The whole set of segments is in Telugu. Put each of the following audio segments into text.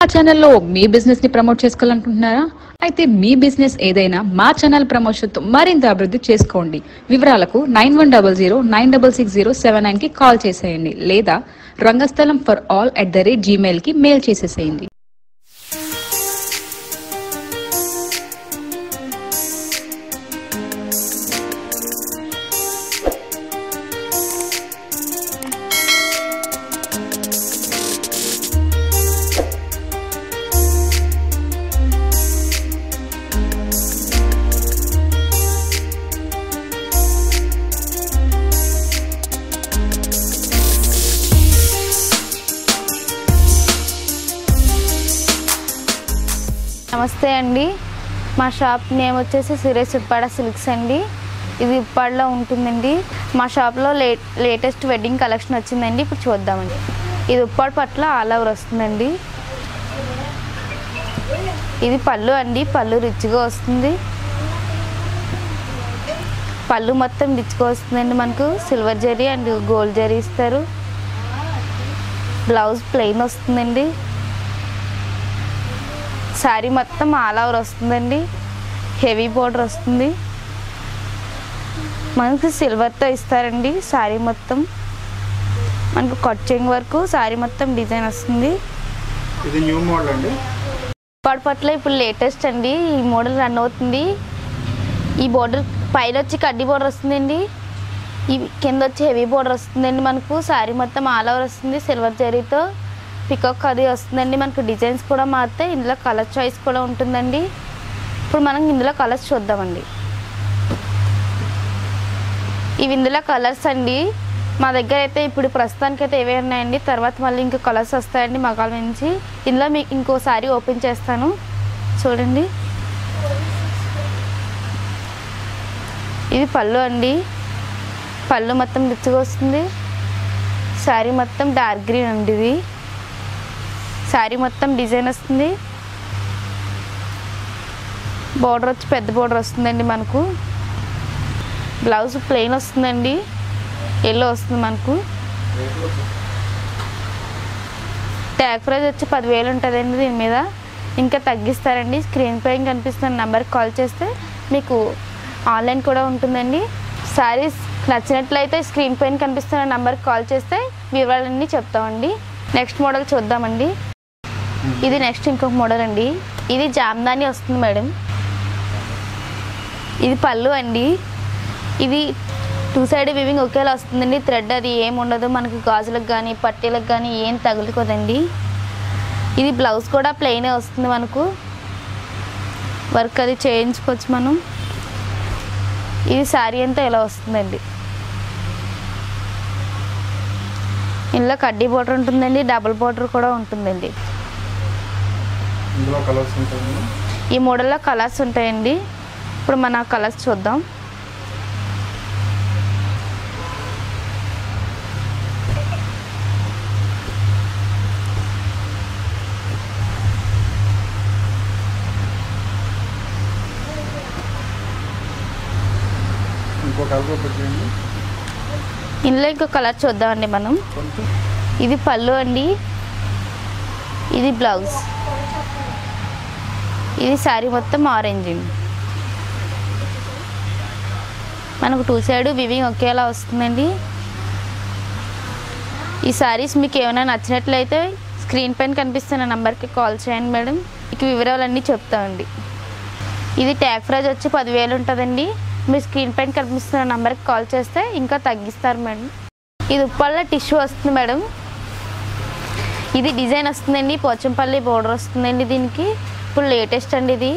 మా ఛానల్లో మీ బిజినెస్ ని ప్రమోట్ చేసుకోవాలనుకుంటున్నారా అయితే మీ బిజినెస్ ఏదైనా మా ఛానల్ ప్రమోషన్ తో మరింత అభివృద్ధి చేసుకోండి వివరాలకు nine one double zero nine double six zero seven nine కి కాల్ చేసేయండి లేదా Rangasthalam for all at the rate Gmail కి మెయిల్ చేసేసేయండి నమస్తే అండి మా షాప్ నేమ్ వచ్చేసి సురేష్ ఉప్పాడ సిల్క్స్ అండి ఇది ఉప్పాడలో ఉంటుందండి మా షాప్లో లేట్ లేటెస్ట్ వెడ్డింగ్ కలెక్షన్ వచ్చిందండి ఇప్పుడు చూద్దామండి ఇది ఉప్పాడ పట్ల ఆల్ ఓవర్ వస్తుందండి ఇది పళ్ళు అండి పళ్ళు రిచ్గా వస్తుంది పళ్ళు మొత్తం రిచ్గా వస్తుందండి మనకు సిల్వర్ జరీ అండ్ గోల్డ్ జరీ ఇస్తారు బ్లౌజ్ ప్లెయిన్ వస్తుందండి శారీ మొత్తం ఆల్ ఓవర్ వస్తుందండి హెవీ బోర్డర్ వస్తుంది మనకి సిల్వర్తో ఇస్తారండి శారీ మొత్తం మనకు కట్చింగ్ వరకు శారీ మొత్తం డిజైన్ వస్తుంది ఇది న్యూ మోడల్ అండి పట్ల ఇప్పుడు లేటెస్ట్ అండి ఈ మోడల్ రన్ అవుతుంది ఈ బోర్డర్ పైన వచ్చి కడ్డీ బోర్డర్ వస్తుందండి ఈ కింద వచ్చి హెవీ బోర్డర్ వస్తుందండి మనకు శారీ మొత్తం ఆల్ ఓవర్ వస్తుంది సిల్వర్ జరీతో పికాక్ అది వస్తుందండి మనకు డిజైన్స్ కూడా మారితే ఇందులో కలర్ చాయిస్ కూడా ఉంటుందండి ఇప్పుడు మనం ఇందులో కలర్స్ చూద్దామండి ఇవి ఇందులో కలర్స్ అండి మా దగ్గర అయితే ఇప్పుడు ప్రస్తుతానికి అయితే ఏవే ఉన్నాయండి తర్వాత మళ్ళీ ఇంకా కలర్స్ వస్తాయండి మగాల నుంచి ఇందులో మీకు ఇంకోసారి ఓపెన్ చేస్తాను చూడండి ఇది పళ్ళు అండి పళ్ళు మొత్తం రిచ్గా వస్తుంది శారీ మొత్తం డార్క్ గ్రీన్ అండి ఇది శారీ మొత్తం డిజైన్ వస్తుంది బోర్డర్ వచ్చి పెద్ద బోర్డర్ వస్తుందండి మనకు బ్లౌజ్ ప్లెయిన్ వస్తుందండి ఎల్లో వస్తుంది మనకు ట్యాగ్ ప్రైస్ వచ్చి పదివేలు ఉంటుందండి దీని మీద ఇంకా తగ్గిస్తారండి స్క్రీన్ పైన కనిపిస్తున్న నెంబర్కి కాల్ చేస్తే మీకు ఆన్లైన్ కూడా ఉంటుందండి శారీస్ నచ్చినట్లయితే స్క్రీన్ పైన కనిపిస్తున్న నెంబర్కి కాల్ చేస్తే వివరాలన్నీ చెప్తామండి నెక్స్ట్ మోడల్ చూద్దామండి ఇది నెక్స్ట్ ఇంకొక మోడల్ అండి ఇది జామ్దాని వస్తుంది మేడం ఇది పళ్ళు అండి ఇది టూ సైడ్ వివింగ్ ఒకేలా వస్తుందండి థ్రెడ్ అది ఏం ఉండదు మనకి గాజులకు కానీ పట్టీలకు కానీ ఏం తగులుకోదండి ఇది బ్లౌజ్ కూడా ప్లెయినే వస్తుంది మనకు వర్క్ అది చేయించుకోవచ్చు మనం ఇది శారీ అంతా ఇలా వస్తుందండి ఇందులో కడ్డీ బోర్డర్ ఉంటుందండి డబుల్ బోర్డర్ కూడా ఉంటుందండి ఇందులో కలర్స్ ఉంటాయండి ఈ మోడల్లో కలర్స్ ఉంటాయండి ఇప్పుడు మన కలర్స్ చూద్దాం ఇంకో కలర్ పెట్టండి ఇందులో ఇంకో కలర్ చూద్దామండి మనం కొంచెం ఇది పళ్ళు అండి ఇది బ్లౌజ్ ఇది శారీ మొత్తం ఆరెంజ్ అండి మనకు టూ సైడ్ వివింగ్ ఒకేలా వస్తుందండి ఈ శారీస్ మీకు ఏమైనా నచ్చినట్లయితే స్క్రీన్ పైన కనిపిస్తున్న నెంబర్కి కాల్ చేయండి మేడం మీకు వివరాలన్నీ చెప్తామండి ఇది ట్యాగ్ ప్రైజ్ వచ్చి పదివేలు ఉంటుందండి మీరు స్క్రీన్ పైన కనిపిస్తున్న నెంబర్కి కాల్ చేస్తే ఇంకా తగ్గిస్తారు మేడం ఇది ఉప్పల్ల టిష్యూ వస్తుంది మేడం ఇది డిజైన్ వస్తుందండి పోచంపల్లి బోర్డర్ వస్తుందండి దీనికి ఇప్పుడు లేటెస్ట్ అండి ఇది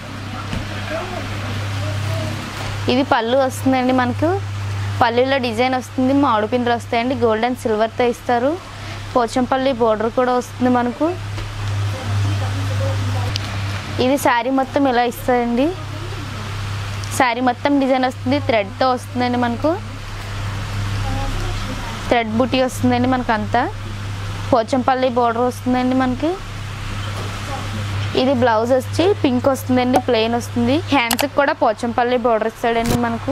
ఇది పళ్ళు వస్తుందండి మనకు పళ్ళులో డిజైన్ వస్తుంది మామిడి పిందులు వస్తాయండి గోల్డ్ అండ్ సిల్వర్తో ఇస్తారు పోచంపల్లి బోర్డర్ కూడా వస్తుంది మనకు ఇది శారీ మొత్తం ఇలా ఇస్తారండి శారీ మొత్తం డిజైన్ వస్తుంది థ్రెడ్తో వస్తుందండి మనకు థ్రెడ్ బుటీ వస్తుందండి మనకు అంతా పోచంపల్లి బోర్డర్ వస్తుందండి మనకి ఇది బ్లౌజ్ వచ్చి పింక్ వస్తుందండి ప్లెయిన్ వస్తుంది హ్యాండ్స్కి కూడా పోచంపల్లి బోర్డర్ ఇస్తాడండి మనకు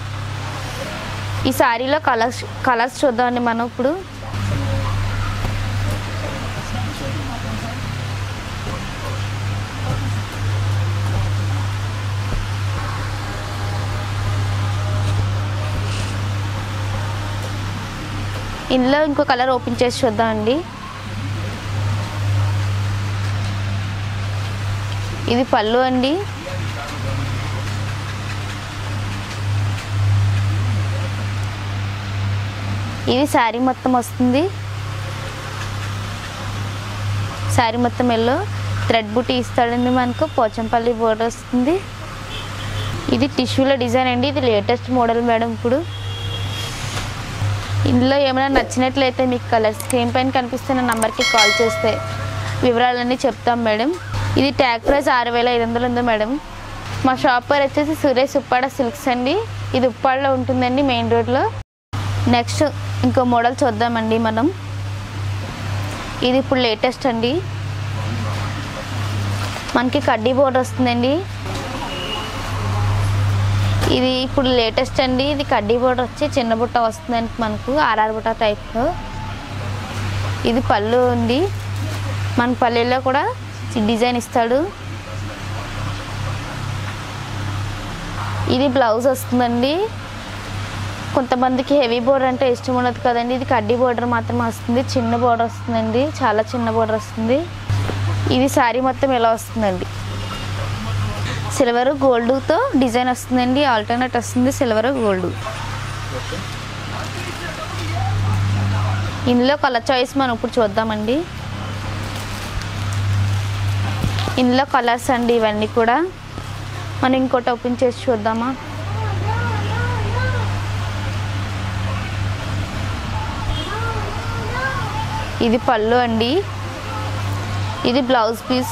ఈ శారీలో కలర్స్ కలర్స్ చూద్దామండి మనం ఇప్పుడు ఇందులో ఇంకో కలర్ ఓపెన్ చేసి చూద్దామండి ఇది పళ్ళు అండి ఇది శారీ మొత్తం వస్తుంది శారీ మొత్తం ఎల్లో థ్రెడ్ బుట్టి ఇస్తాడండి మనకు పోచంపల్లి బోర్డర్ వస్తుంది ఇది టిష్యూలో డిజైన్ అండి ఇది లేటెస్ట్ మోడల్ మేడం ఇప్పుడు ఇందులో ఏమైనా నచ్చినట్లయితే మీకు కలర్ స్క్రీన్ పైన కనిపిస్తున్న నంబర్కి కాల్ చేస్తే వివరాలన్నీ చెప్తాం మేడం ఇది ట్యాగ్ ప్రైస్ ఆరు వేల ఐదు వందలు ఉంది మేడం మా షాప్ పేరు వచ్చేసి సురేష్ ఉప్పాడ సిల్క్స్ అండి ఇది ఉప్పాడలో ఉంటుందండి మెయిన్ రోడ్లో నెక్స్ట్ ఇంకో మోడల్ చూద్దామండి మనం ఇది ఇప్పుడు లేటెస్ట్ అండి మనకి కడ్డీ బోర్డర్ వస్తుందండి ఇది ఇప్పుడు లేటెస్ట్ అండి ఇది కడ్డీ బోర్డర్ వచ్చి చిన్న బుట్ట వస్తుందండి మనకు ఆర్ఆర్ బుట్ట టైప్ ఇది పళ్ళు ఉంది మన పల్లెల్లో కూడా డిజైన్ ఇస్తాడు ఇది బ్లౌజ్ వస్తుందండి కొంతమందికి హెవీ బోర్డర్ అంటే ఇష్టం ఉండదు కదండి ఇది కడ్డీ బోర్డర్ మాత్రమే వస్తుంది చిన్న బోర్డర్ వస్తుందండి చాలా చిన్న బోర్డర్ వస్తుంది ఇది శారీ మొత్తం ఇలా వస్తుందండి సిల్వర్ గోల్డ్తో డిజైన్ వస్తుందండి ఆల్టర్నేట్ వస్తుంది సిల్వర్ గోల్డ్ ఇందులో కలర్ చాయిస్ మనం ఇప్పుడు చూద్దామండి ఇందులో కలర్స్ అండి ఇవన్నీ కూడా మనం ఇంకోటి ఓపెన్ చేసి చూద్దామా ఇది పళ్ళు అండి ఇది బ్లౌజ్ పీస్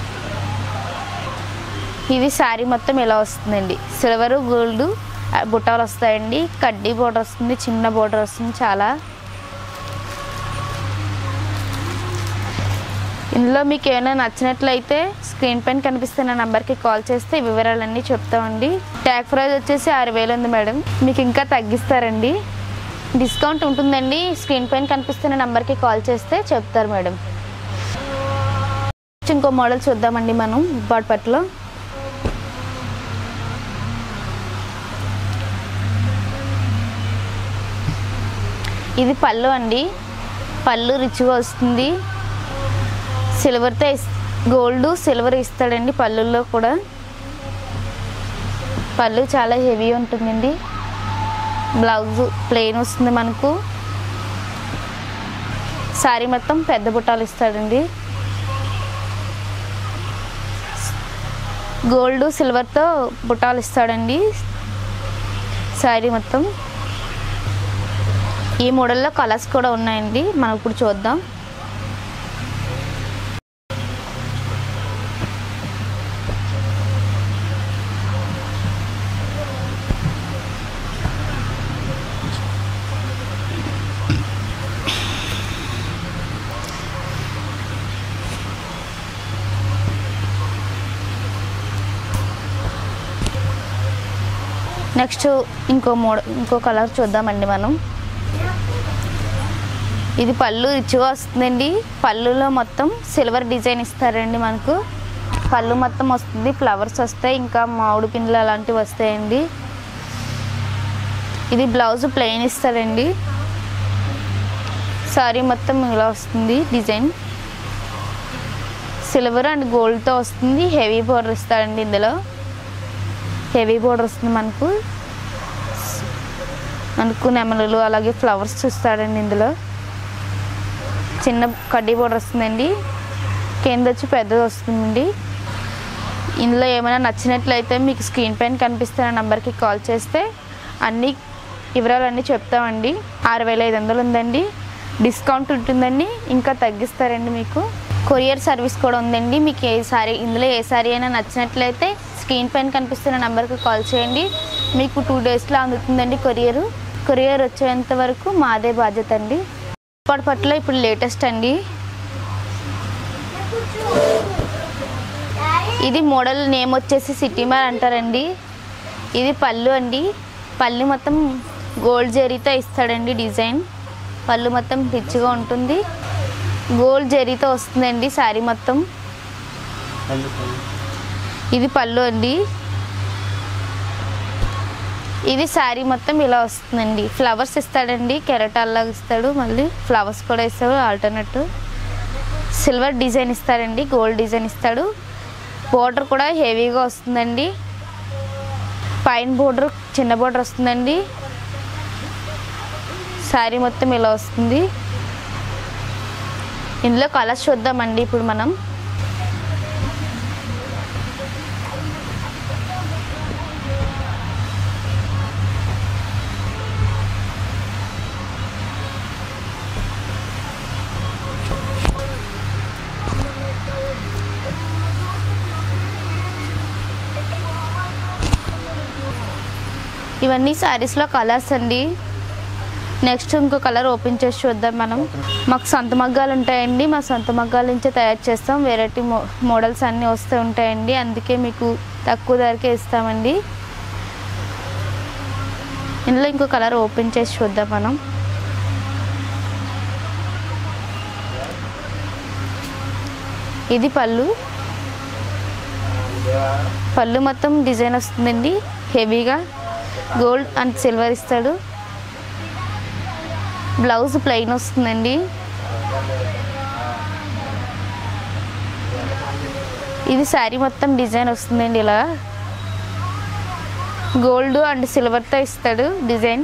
ఇది శారీ మొత్తం ఇలా వస్తుందండి సిల్వర్ గోల్డ్ బుట్టాలు వస్తాయండి కడ్డీ బోర్డర్ వస్తుంది చిన్న బోర్డర్ వస్తుంది చాలా ఇందులో మీకు ఏమైనా నచ్చినట్లయితే స్క్రీన్ పైన కనిపిస్తున్న నెంబర్కి కాల్ చేస్తే ఈ వివరాలన్నీ చెప్తామండి ట్యాగ్ ప్రైస్ వచ్చేసి ఆరు వేలు ఉంది మేడం మీకు ఇంకా తగ్గిస్తారండి డిస్కౌంట్ ఉంటుందండి స్క్రీన్ పైన కనిపిస్తున్న నెంబర్కి కాల్ చేస్తే చెప్తారు మేడం ఇంకో మోడల్ చూద్దామండి మనం బాడ్పట్లో ఇది పళ్ళు అండి పళ్ళు రిచ్గా వస్తుంది సిల్వర్తో ఇస్ గోల్డ్ సిల్వర్ ఇస్తాడండి పళ్ళుల్లో కూడా పళ్ళు చాలా హెవీ ఉంటుందండి బ్లౌజ్ ప్లెయిన్ వస్తుంది మనకు శారీ మొత్తం పెద్ద బుట్టాలు ఇస్తాడండి గోల్డ్ సిల్వర్తో బుట్టాలు ఇస్తాడండి శారీ మొత్తం ఈ మోడల్లో కలర్స్ కూడా ఉన్నాయండి మనం ఇప్పుడు చూద్దాం నెక్స్ట్ ఇంకో మోడ ఇంకో కలర్ చూద్దామండి మనం ఇది పళ్ళు రిచ్గా వస్తుందండి పళ్ళులో మొత్తం సిల్వర్ డిజైన్ ఇస్తారండి మనకు పళ్ళు మొత్తం వస్తుంది ఫ్లవర్స్ వస్తాయి ఇంకా మామిడి పిండిలు అలాంటివి వస్తాయండి ఇది బ్లౌజ్ ప్లెయిన్ ఇస్తారండి సారీ మొత్తం ఇలా వస్తుంది డిజైన్ సిల్వర్ అండ్ గోల్డ్తో వస్తుంది హెవీ బోర్డర్ ఇస్తాడండి ఇందులో హెవీ బోర్డర్ వస్తుంది మనకు మనకు నెమలలు అలాగే ఫ్లవర్స్ ఇస్తాడండి ఇందులో చిన్న కడ్డీ బోర్డర్ వస్తుందండి కింద వచ్చి పెద్దది వస్తుందండి ఇందులో ఏమైనా నచ్చినట్లయితే మీకు స్క్రీన్ పైన కనిపిస్తున్న నెంబర్కి కాల్ చేస్తే అన్ని వివరాలన్నీ చెప్తామండి ఆరు వేల ఐదు వందలు ఉందండి డిస్కౌంట్ ఉంటుందండి ఇంకా తగ్గిస్తారండి మీకు కొరియర్ సర్వీస్ కూడా ఉందండి మీకు ఏ సారీ ఇందులో ఏ సారీ అయినా నచ్చినట్లయితే స్క్రీన్ పైన కనిపిస్తున్న నెంబర్కి కాల్ చేయండి మీకు టూ డేస్లో అందుతుందండి కొరియర్ కొరియర్ వచ్చేంత వరకు మాదే బాధ్యత అండి పట్ల ఇప్పుడు లేటెస్ట్ అండి ఇది మోడల్ నేమ్ వచ్చేసి సిటీ మార్ అంటారండి ఇది పళ్ళు అండి పళ్ళు మొత్తం గోల్డ్ జరీతో ఇస్తాడండి డిజైన్ పళ్ళు మొత్తం రిచ్గా ఉంటుంది గోల్డ్ జరీతో వస్తుందండి శారీ మొత్తం ఇది పళ్ళు అండి ఇది శారీ మొత్తం ఇలా వస్తుందండి ఫ్లవర్స్ ఇస్తాడండి కెరటాల్లాగా ఇస్తాడు మళ్ళీ ఫ్లవర్స్ కూడా ఇస్తాడు ఆల్టర్నేట్ సిల్వర్ డిజైన్ ఇస్తాడండి గోల్డ్ డిజైన్ ఇస్తాడు బోర్డర్ కూడా హెవీగా వస్తుందండి పైన బోర్డర్ చిన్న బోర్డర్ వస్తుందండి శారీ మొత్తం ఇలా వస్తుంది ఇందులో కలర్స్ చూద్దామండి ఇప్పుడు మనం ఇవన్నీ శారీస్లో కలర్స్ అండి నెక్స్ట్ ఇంకో కలర్ ఓపెన్ చేసి చూద్దాం మనం మాకు సొంత మగ్గాలు ఉంటాయండి మా సొంత మగ్గాల నుంచే తయారు చేస్తాం వెరైటీ మో మోడల్స్ అన్నీ వస్తూ ఉంటాయండి అందుకే మీకు తక్కువ ధరకే ఇస్తామండి ఇందులో ఇంకో కలర్ ఓపెన్ చేసి చూద్దాం మనం ఇది పళ్ళు పళ్ళు మొత్తం డిజైన్ వస్తుందండి హెవీగా గోల్డ్ అండ్ సిల్వర్ ఇస్తాడు బ్లౌజ్ ప్లెయిన్ వస్తుందండి ఇది శారీ మొత్తం డిజైన్ వస్తుందండి ఇలా గోల్డ్ అండ్ సిల్వర్తో ఇస్తాడు డిజైన్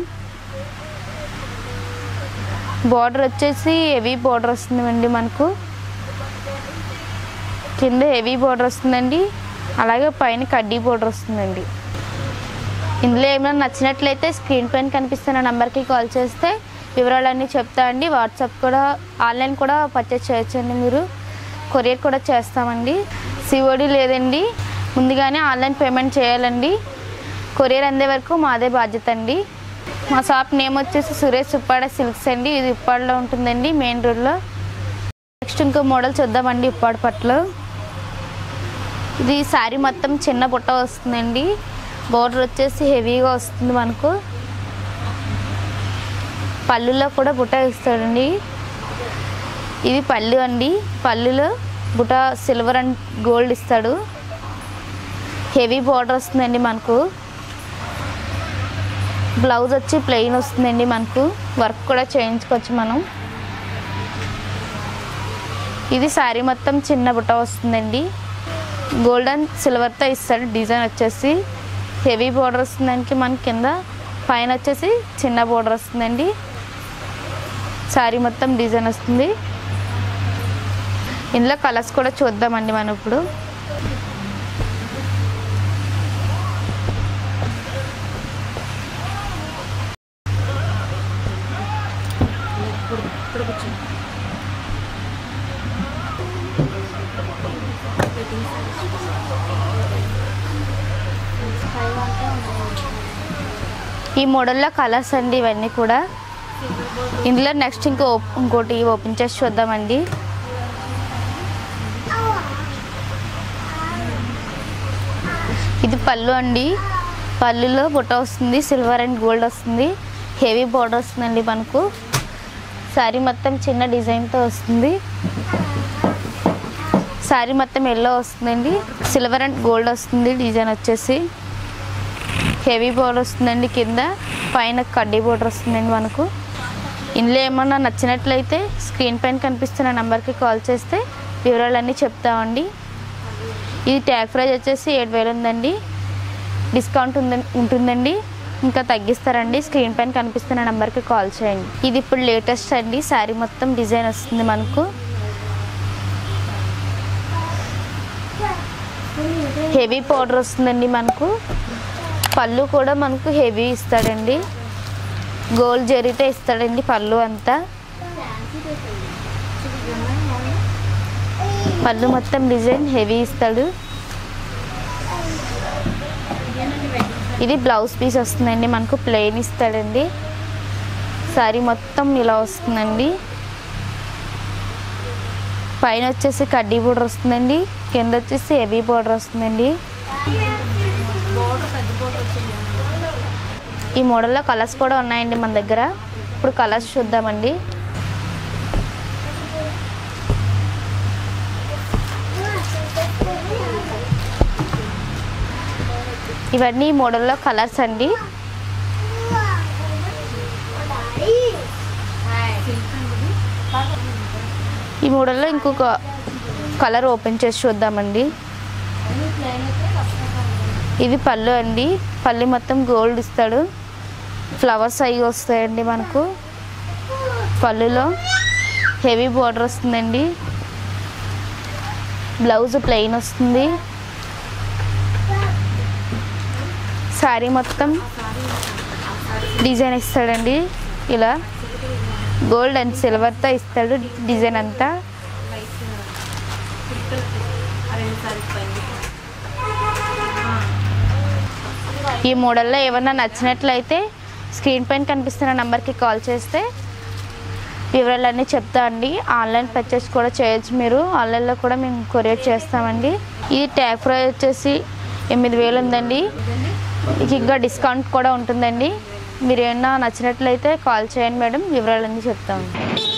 బార్డర్ వచ్చేసి హెవీ బార్డర్ వస్తుందండి మనకు కింద హెవీ బార్డర్ వస్తుందండి అలాగే పైన కడ్డీ బార్డర్ వస్తుందండి ఇందులో ఏమైనా నచ్చినట్లయితే స్క్రీన్ పైన కనిపిస్తున్న నెంబర్కి కాల్ చేస్తే వివరాలన్నీ చెప్తా అండి వాట్సాప్ కూడా ఆన్లైన్ కూడా పర్చేస్ చేయొచ్చండి మీరు కొరియర్ కూడా చేస్తామండి సిఓడి లేదండి ముందుగానే ఆన్లైన్ పేమెంట్ చేయాలండి కొరియర్ అందే వరకు మాదే బాధ్యత అండి మా షాప్ నేమ్ వచ్చేసి సురేష్ ఉప్పాడ సిల్క్స్ అండి ఇది ఉప్పాడలో ఉంటుందండి మెయిన్ రోడ్లో నెక్స్ట్ ఇంకో మోడల్ చూద్దామండి ఉప్పాడ పట్లు ఇది శారీ మొత్తం చిన్న బుట్ట వస్తుందండి బోర్డర్ వచ్చేసి హెవీగా వస్తుంది మనకు పళ్ళులో కూడా బుట్ట ఇస్తాడండి ఇది పళ్ళు అండి పళ్ళులో బుట్ట సిల్వర్ అండ్ గోల్డ్ ఇస్తాడు హెవీ బార్డర్ వస్తుందండి మనకు బ్లౌజ్ వచ్చి ప్లెయిన్ వస్తుందండి మనకు వర్క్ కూడా చేయించుకోవచ్చు మనం ఇది శారీ మొత్తం చిన్న బుట్ట వస్తుందండి గోల్డెన్ సిల్వర్తో ఇస్తాడు డిజైన్ వచ్చేసి హెవీ బోర్డర్ వస్తుందానికి మన కింద పైన వచ్చేసి చిన్న బోర్డర్ వస్తుందండి శారీ మొత్తం డిజైన్ వస్తుంది ఇందులో కలర్స్ కూడా చూద్దామండి మనం ఇప్పుడు ఈ మోడల్లో కలర్స్ అండి ఇవన్నీ కూడా ఇందులో నెక్స్ట్ ఇంకో ఓప్- ఇంకోటి ఓపెన్ చేసి చూద్దామండి ఇది పళ్ళు అండి పళ్ళులో బుట్ట వస్తుంది సిల్వర్ అండ్ గోల్డ్ వస్తుంది హెవీ బోర్డర్ వస్తుందండి మనకు శారీ మొత్తం చిన్న డిజైన్తో వస్తుంది శారీ మొత్తం ఎల్లో వస్తుందండి సిల్వర్ అండ్ గోల్డ్ వస్తుంది డిజైన్ వచ్చేసి హెవీ బోర్డర్ వస్తుందండి కింద పైన కడ్డీ బోర్డర్ వస్తుందండి మనకు ఇందులో ఏమన్నా నచ్చినట్లయితే స్క్రీన్ పైన కనిపిస్తున్న నెంబర్కి కాల్ చేస్తే వివరాలన్నీ చెప్తామండి ఇది ట్యాగ్ ప్రైజ్ వచ్చేసి ఏడు వేలు ఉందండి డిస్కౌంట్ ఉంది ఉంటుందండి ఇంకా తగ్గిస్తారండి స్క్రీన్ పైన కనిపిస్తున్న నెంబర్కి కాల్ చేయండి ఇది ఇప్పుడు లేటెస్ట్ అండి శారీ మొత్తం డిజైన్ వస్తుంది మనకు హెవీ పౌడర్ వస్తుందండి మనకు పళ్ళు కూడా మనకు హెవీ ఇస్తాడండి గోల్డ్ జరిగితే ఇస్తాడండి పళ్ళు అంతా పళ్ళు మొత్తం డిజైన్ హెవీ ఇస్తాడు ఇది బ్లౌజ్ పీస్ వస్తుందండి మనకు ప్లెయిన్ ఇస్తాడండి సారీ మొత్తం ఇలా వస్తుందండి పైన వచ్చేసి కడ్డీ బోర్డర్ వస్తుందండి కింద వచ్చేసి హెవీ బోర్డర్ వస్తుందండి ఈ మోడల్లో కలర్స్ కూడా ఉన్నాయండి మన దగ్గర ఇప్పుడు కలర్స్ చూద్దామండి ఇవన్నీ ఈ మోడల్లో కలర్స్ అండి ఈ మోడల్లో ఇంకొక కలర్ ఓపెన్ చేసి చూద్దామండి ఇది పళ్ళు అండి పళ్ళు మొత్తం గోల్డ్ ఇస్తాడు ఫ్లవర్స్ అవి వస్తాయండి మనకు పళ్ళులో హెవీ బార్డర్ వస్తుందండి బ్లౌజ్ ప్లెయిన్ వస్తుంది శారీ మొత్తం డిజైన్ ఇస్తాడండి ఇలా గోల్డ్ అండ్ సిల్వర్తో ఇస్తాడు డిజైన్ అంతా ఈ మోడల్లో ఏమన్నా నచ్చినట్లయితే స్క్రీన్ పైన కనిపిస్తున్న నెంబర్కి కాల్ చేస్తే వివరాలన్నీ చెప్తా అండి ఆన్లైన్ పర్చేస్ కూడా చేయొచ్చు మీరు ఆన్లైన్లో కూడా మేము కొరియర్ చేస్తామండి ఇది ట్యాగ్ ప్రైస్ వచ్చేసి ఎనిమిది వేలు ఉందండి ఇక ఇంకా డిస్కౌంట్ కూడా ఉంటుందండి మీరు ఏమన్నా నచ్చినట్లయితే కాల్ చేయండి మేడం వివరాలన్నీ చెప్తామండి